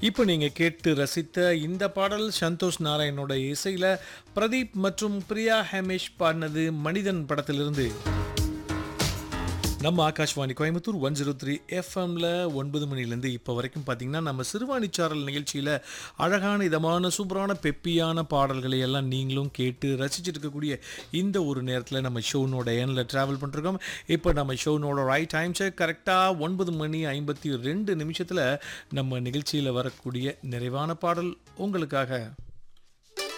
இப்போ நீங்கள் கேட்டு ரசித்த இந்த பாடல் சந்தோஷ் நாராயணோட இசையில் பிரதீப் மற்றும் பிரியா ஹேமேஷ் பாடினது மனிதன் படத்திலிருந்து நம்ம Akashvani Coimbatore one zero three எஃப்எம்ல ஒன்பது மணிலேருந்து இப்போ வரைக்கும் பார்த்தீங்கன்னா நம்ம சிறுவாணிச்சாரல் நிகழ்ச்சியில் அழகான இதமான சூப்பரான பெப்பியான பாடல்களை எல்லாம் நீங்களும் கேட்டு ரசிச்சுட்டு இருக்கக்கூடிய இந்த ஒரு நேரத்தில் நம்ம ஷோனோட ஏனில் ட்ராவல் பண்ணிருக்கோம் இப்போ நம்ம ஷோனோட ரைட் டைம் செக் கரெக்டாக ஒன்பது மணி ஐம்பத்தி ரெண்டு நிமிஷத்தில் நம்ம நிகழ்ச்சியில் வரக்கூடிய நிறைவான பாடல் உங்களுக்காக